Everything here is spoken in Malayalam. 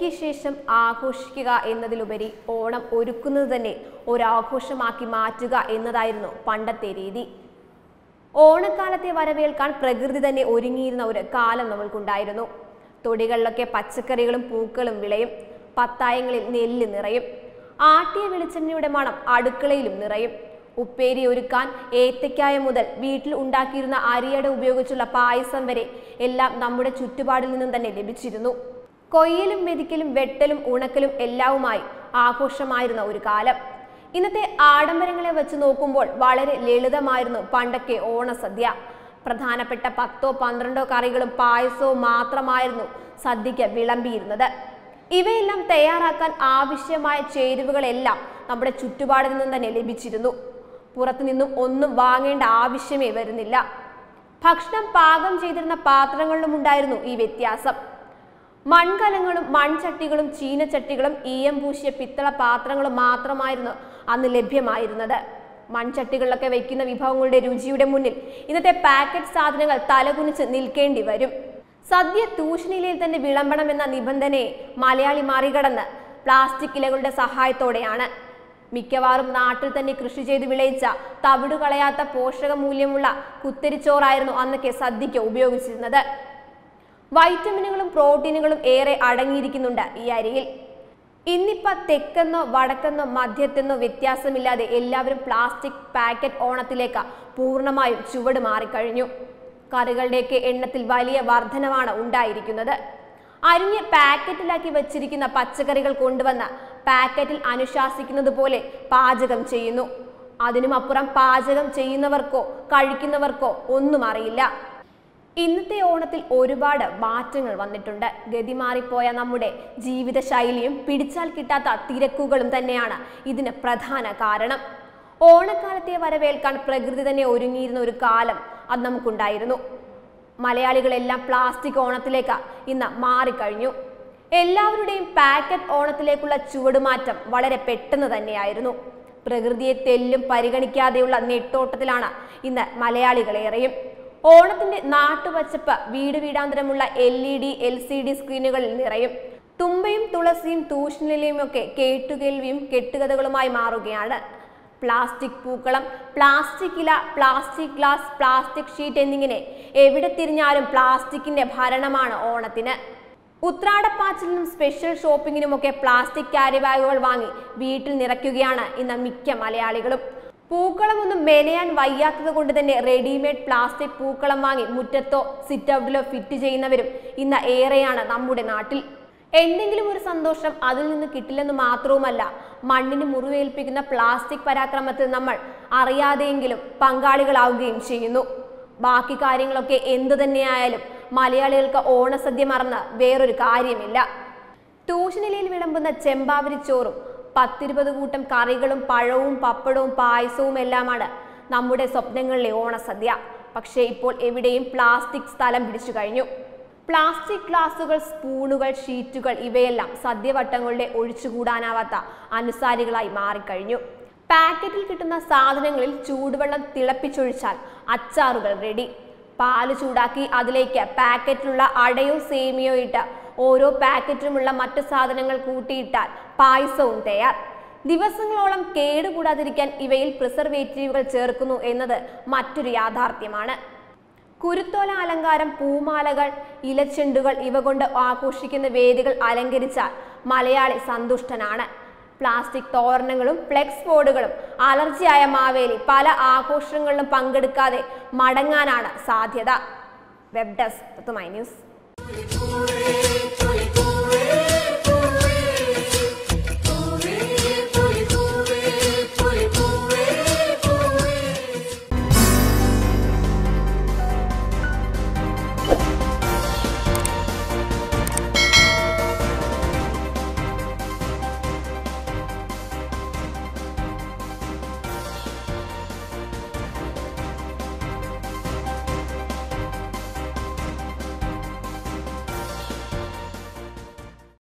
എനിക്ക് ശേഷം ആഘോഷിക്കുക എന്നതിലുപരി ഓണം ഒരുക്കുന്നത് തന്നെ ഒരാഘോഷമാക്കി മാറ്റുക എന്നതായിരുന്നു പണ്ടത്തെ രീതി ഓണക്കാലത്തെ വരവേൽക്കാൻ പ്രകൃതി തന്നെ ഒരുങ്ങിയിരുന്ന ഒരു കാലം നമ്മൾക്കുണ്ടായിരുന്നു തൊടികളിലൊക്കെ പച്ചക്കറികളും പൂക്കളും വിളയും പത്തായങ്ങളിൽ നെല്ല് നിറയും ആട്ടിയ വെളിച്ചെണ്ണയുടെ മണം അടുക്കളയിലും നിറയും ഉപ്പേരി ഒരുക്കാൻ ഏത്തക്കായ മുതൽ വീട്ടിൽ ഉണ്ടാക്കിയിരുന്ന അരിയട ഉപയോഗിച്ചുള്ള പായസം വരെ എല്ലാം നമ്മുടെ ചുറ്റുപാടിൽ നിന്നും തന്നെ ലഭിച്ചിരുന്നു കൊയ്യലും മെതിക്കലും വെട്ടലും ഉണക്കലും എല്ലാവുമായി ആഘോഷമായിരുന്ന ഒരു കാലം ഇന്നത്തെ ആഡംബരങ്ങളെ വെച്ച് നോക്കുമ്പോൾ വളരെ ലളിതമായിരുന്നു പണ്ടൊക്കെ ഓണസദ്യ പ്രധാനപ്പെട്ട പത്തോ പന്ത്രണ്ടോ കറികളും പായസവും മാത്രമായിരുന്നു സദ്യക്ക് വിളമ്പിയിരുന്നത് ഇവയെല്ലാം തയ്യാറാക്കാൻ ആവശ്യമായ ചേരുവകളെല്ലാം നമ്മുടെ ചുറ്റുപാടിൽ നിന്നും തന്നെ ലഭിച്ചിരുന്നു പുറത്തു നിന്നും ഒന്നും വാങ്ങേണ്ട ആവശ്യമേ വരുന്നില്ല ഭക്ഷണം പാകം ചെയ്തിരുന്ന പാത്രങ്ങളിലും ഉണ്ടായിരുന്നു ഈ വ്യത്യാസം മൺകലങ്ങളും മൺചട്ടികളും ചീനച്ചട്ടികളും ഈയം പൂശിയ പിത്തള പാത്രങ്ങളും മാത്രമായിരുന്നു അന്ന് ലഭ്യമായിരുന്നത് മൺചട്ടികളിലൊക്കെ വയ്ക്കുന്ന വിഭവങ്ങളുടെ രുചിയുടെ മുന്നിൽ ഇന്നത്തെ പാക്കറ്റ് സാധനങ്ങൾ തലകുനിച്ച് നിൽക്കേണ്ടി വരും സദ്യ തൂഷണിലയിൽ തന്നെ വിളമ്പണമെന്ന നിബന്ധനയെ മലയാളി മറികടന്ന് പ്ലാസ്റ്റിക് ഇലകളുടെ സഹായത്തോടെയാണ് മിക്കവാറും നാട്ടിൽ തന്നെ കൃഷി ചെയ്ത് വിളയിച്ച തവിട് കളയാത്ത പോഷക മൂല്യമുള്ള കുത്തരിച്ചോറായിരുന്നു അന്നൊക്കെ സദ്യയ്ക്ക് ഉപയോഗിച്ചിരുന്നത് വൈറ്റമിനുകളും പ്രോട്ടീനുകളും ഏറെ അടങ്ങിയിരിക്കുന്നുണ്ട് ഈ അരിയിൽ ഇന്നിപ്പ തെക്കെന്നോ വടക്കെന്നോ മധ്യത്തെന്നോ വ്യത്യാസമില്ലാതെ എല്ലാവരും പ്ലാസ്റ്റിക് പാക്കറ്റ് ഓണത്തിലേക്ക് പൂർണ്ണമായും ചുവട് മാറിക്കഴിഞ്ഞു കറികളുടെയൊക്കെ എണ്ണത്തിൽ വലിയ വർധനവാണ് ഉണ്ടായിരിക്കുന്നത് അരിഞ്ഞ് പാക്കറ്റിലാക്കി വച്ചിരിക്കുന്ന പച്ചക്കറികൾ കൊണ്ടുവന്ന് പാക്കറ്റിൽ അനുശാസിക്കുന്നത് പോലെ പാചകം ചെയ്യുന്നു അതിനുമപ്പുറം പാചകം ചെയ്യുന്നവർക്കോ കഴിക്കുന്നവർക്കോ ഒന്നും അറിയില്ല ഇന്നത്തെ ഓണത്തിൽ ഒരുപാട് മാറ്റങ്ങൾ വന്നിട്ടുണ്ട് ഗതി മാറിപ്പോയ നമ്മുടെ ജീവിതശൈലിയും പിടിച്ചാൽ കിട്ടാത്ത തിരക്കുകളും തന്നെയാണ് ഇതിന് പ്രധാന കാരണം ഓണക്കാലത്തെ വരവേൽക്കാൻ പ്രകൃതി തന്നെ ഒരുങ്ങിയിരുന്ന ഒരു കാലം അത് നമുക്കുണ്ടായിരുന്നു മലയാളികളെല്ലാം പ്ലാസ്റ്റിക് ഓണത്തിലേക്ക് ഇന്ന് മാറിക്കഴിഞ്ഞു എല്ലാവരുടെയും പാക്കറ്റ് ഓണത്തിലേക്കുള്ള ചുവടുമാറ്റം വളരെ പെട്ടെന്ന് തന്നെയായിരുന്നു പ്രകൃതിയെ തെല്ലും പരിഗണിക്കാതെയുള്ള നെട്ടോട്ടത്തിലാണ് ഇന്ന് മലയാളികളേറെയും ഓണത്തിന്റെ നാട്ടുപച്ചപ്പ് വീട് വീടാന്തരമുള്ള L E D L C D സ്ക്രീനുകളിൽ നിറയും തുമ്പയും തുളസിയും തൂഷണിലയും ഒക്കെ കേട്ടുകേൾവിയും കെട്ടുകഥകളുമായി മാറുകയാണ് പ്ലാസ്റ്റിക് പൂക്കളം പ്ലാസ്റ്റിക് ഇല പ്ലാസ്റ്റിക് ഗ്ലാസ് പ്ലാസ്റ്റിക് ഷീറ്റ് എന്നിങ്ങനെ എവിടെ തിരിഞ്ഞാലും പ്ലാസ്റ്റിക്കിന്റെ ഭരണമാണ് ഓണത്തിന് ഉത്രാടപ്പാച്ചിലിനും സ്പെഷ്യൽ ഷോപ്പിങ്ങിനുമൊക്കെ പ്ലാസ്റ്റിക് ക്യാരി ബാഗുകൾ വാങ്ങി വീട്ടിൽ നിറയ്ക്കുകയാണ് ഇന്ന് മിക്ക മലയാളികളും പൂക്കളമൊന്നും മെനയാൻ വയ്യാത്തത് കൊണ്ട് തന്നെ റെഡിമെയ്ഡ് പ്ലാസ്റ്റിക് പൂക്കളം വാങ്ങി മുറ്റത്തോ സിറ്റ് ഔട്ടിലോ ഫിറ്റ് ചെയ്യുന്നവരും ഇന്ന് ഏറെയാണ് നമ്മുടെ നാട്ടിൽ എന്തെങ്കിലും ഒരു സന്തോഷം അതിൽ നിന്ന് കിട്ടില്ലെന്ന് മാത്രവുമല്ല മണ്ണിന് മുറിവേൽപ്പിക്കുന്ന പ്ലാസ്റ്റിക് പരാക്രമത്തിൽ നമ്മൾ അറിയാതെയെങ്കിലും പങ്കാളികളാവുകയും ചെയ്യുന്നു ബാക്കി കാര്യങ്ങളൊക്കെ എന്തു തന്നെയായാലും മലയാളികൾക്ക് ഓണസദ്യ മറന്ന് വേറൊരു കാര്യമില്ല ട്യൂഷനിലയിൽ വിളമ്പുന്ന ചെമ്പാവരി ചോറും പത്തിരുപത് കൂട്ടം കറികളും പഴവും പപ്പടവും പായസവും എല്ലാമാണ് നമ്മുടെ സ്വപ്നങ്ങളിലെ ഓണസദ്യ പക്ഷേ ഇപ്പോൾ എവിടെയും പ്ലാസ്റ്റിക് സ്ഥലം പിടിച്ചു കഴിഞ്ഞു പ്ലാസ്റ്റിക് ഗ്ലാസുകൾ സ്പൂണുകൾ ഷീറ്റുകൾ ഇവയെല്ലാം സദ്യവട്ടങ്ങളുടെ ഒഴിച്ചുകൂടാനാവാത്ത അനുസാരികളായി മാറിക്കഴിഞ്ഞു പാക്കറ്റിൽ കിട്ടുന്ന സാധനങ്ങളിൽ ചൂടുവെള്ളം തിളപ്പിച്ചൊഴിച്ചാൽ അച്ചാറുകൾ റെഡി പാല് ചൂടാക്കി അതിലേക്ക് പാക്കറ്റിലുള്ള അടയോ സേമിയോ ഇട്ട് ഓരോ പാക്കറ്റിലുമുള്ള മറ്റു സാധനങ്ങൾ കൂട്ടിയിട്ടാൽ പായസവും തയ്യാർ ദിവസങ്ങളോളം കേടുകൂടാതിരിക്കാൻ ഇവയിൽ പ്രിസർവേറ്റീവുകൾ ചേർക്കുന്നു എന്നത് മറ്റൊരു യാഥാർത്ഥ്യമാണ് കുരുത്തോല അലങ്കാരം പൂമാലകൾ ഇലച്ചെണ്ടുകൾ ഇവ കൊണ്ട് ആഘോഷിക്കുന്ന വേദികൾ അലങ്കരിച്ചാൽ മലയാളി സന്തുഷ്ടനാണ് പ്ലാസ്റ്റിക് തോരണങ്ങളും ഫ്ലെക്സ് ബോർഡുകളും അലർജിയായ മാവേലി പല ആഘോഷങ്ങളിലും പങ്കെടുക്കാതെ മടങ്ങാനാണ് സാധ്യത വെബ് ഡെസ്ക് മൈ ന്യൂസ്